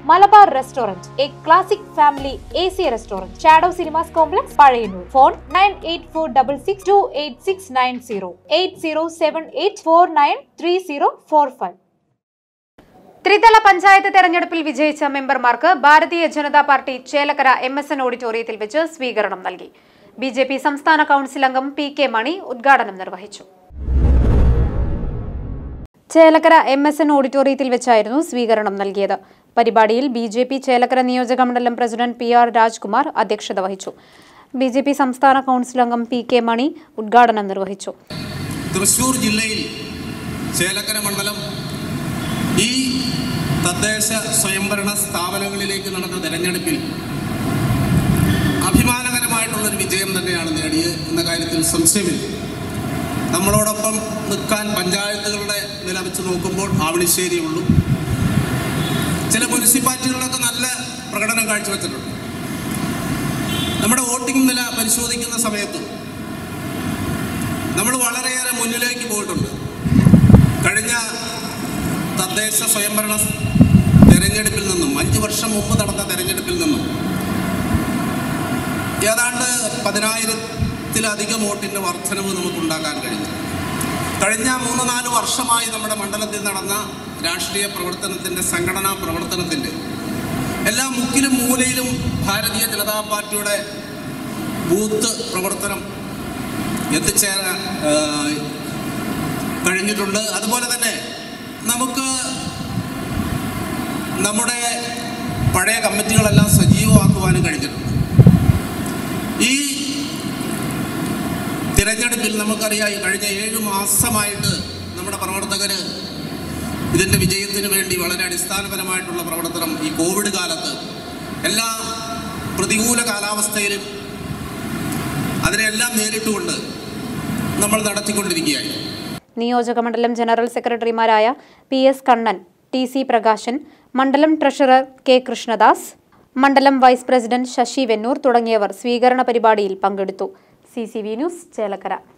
Malabar restaurant A classic family A C restaurant shadow cinemas complex Pazhayannur phone nine eight four double six two eight six nine zero eight zero seven eight four nine three zero four five ത്രിതല പഞ്ചായത്ത് തെരഞ്ഞെടുപ്പിൽ വിജയിച്ച മെമ്പർമാർക്ക് Bharatiya Janata party Chelakkara M S N ഓഡിറ്റോറിയത്തിൽ വെച്ച് സ്വീകരണം നൽകി B J P സംസ്ഥാന council അംഗം പി കെ മണി ഉദ്ഘാടനം നിർവഹിച്ചു ചേലക്കര എം എസ് എൻ ഓഡിറ്റോറിയത്തിൽ വെച്ചായിരുന്നു സ്വീകരണം നൽകിയത് പരിപാടിയിൽ ബി ജെ പി ചേലക്കര നിയോജക മണ്ഡലം പ്രസിഡന്റ് പി ആർ രാജ്കുമാർ അധ്യക്ഷത വഹിച്ചു ബി ജെ പി സംസ്ഥാന കൗൺസിൽ അംഗം പി കെ മണി ഉദ്ഘാടനം നിർവഹിച്ചു തൃശ്ശൂർ ജില്ലയിൽ ചേലക്കര മണ്ഡലം ഈ തദ്ദേശ സ്വയംഭരണ സ്ഥാപനങ്ങളിലേക്ക് നടന്ന തെരഞ്ഞെടുപ്പിൽ അഭിമാനകരമായിട്ടുള്ളൊരു വിജയം തന്നെയാണ് നേടിയത് എന്ന കാര്യത്തിൽ സംശയമില്ല നമ്മളോടൊപ്പം നിൽക്കാൻ പഞ്ചായത്തുകളുടെ നില വെച്ച് നോക്കുമ്പോൾ ആവണിശ്ശേരിയുള്ളൂ ചില മുനിസിപ്പാലിറ്റികളിലൊക്കെ നല്ല പ്രകടനം കാഴ്ചവെച്ചിട്ടുണ്ട് നമ്മുടെ വോട്ടിംഗ് നില പരിശോധിക്കുന്ന സമയത്ത് നമ്മൾ വളരെയേറെ മുന്നിലേക്ക് പോയിട്ടുണ്ട് കഴിഞ്ഞ തദ്ദേശ സ്വയംഭരണ തെരഞ്ഞെടുപ്പിൽ നിന്നും അഞ്ച് വർഷം മുമ്പ് നടന്ന തെരഞ്ഞെടുപ്പിൽ നിന്നും ഏതാണ്ട് പതിനായിരത്തിലധികം വോട്ടിൻ്റെ വർധനവ് നമുക്ക് ഉണ്ടാക്കാൻ കഴിഞ്ഞു കഴിഞ്ഞ മൂന്ന് നാല് വർഷമായി നമ്മുടെ മണ്ഡലത്തിൽ നടന്ന രാഷ്ട്രീയ പ്രവർത്തനത്തിൻ്റെ സംഘടനാ പ്രവർത്തനത്തിൻ്റെ എല്ലാ മുക്കിലും മൂലയിലും ഭാരതീയ ജനതാ പാർട്ടിയുടെ ബൂത്ത് പ്രവർത്തനം എത്തിച്ചേരാൻ ആ, കഴിഞ്ഞിട്ടുണ്ട് അതുപോലെ തന്നെ നമുക്ക് നമ്മുടെ പഴയ കമ്മിറ്റികളെല്ലാം സജീവമാക്കുവാനും കഴിഞ്ഞിട്ടുണ്ട് ഈ തിരഞ്ഞെടുപ്പിൽ നമുക്കറിയാം ഈ കഴിഞ്ഞ ഏഴ് മാസമായിട്ട് നമ്മുടെ പ്രവർത്തകർ ഇതിൻ്റെ വിജയത്തിന് വേണ്ടി വളരെ അടിസ്ഥാനപരമായിട്ടുള്ള പ്രവർത്തനം ഈ കോവിഡ് കാലത്ത് എല്ലാ പ്രതികൂല കാലാവസ്ഥയിലും അതിനെല്ലാം നേരിട്ടുകൊണ്ട് നമ്മൾ നടത്തിക്കൊണ്ടിരിക്കുകയായി നിയോജക മണ്ഡലം ജനറൽ സെക്രട്ടറിമാരായ P S Kannan T C Prakashan മണ്ഡലം ട്രഷറർ കെ കൃഷ്ണദാസ് മണ്ഡലം വൈസ് പ്രസിഡന്റ് ശശി വെന്നൂർ തുടങ്ങിയവർ സ്വീകരണ പരിപാടിയിൽ പങ്കെടുത്തു C C V news Chelakkara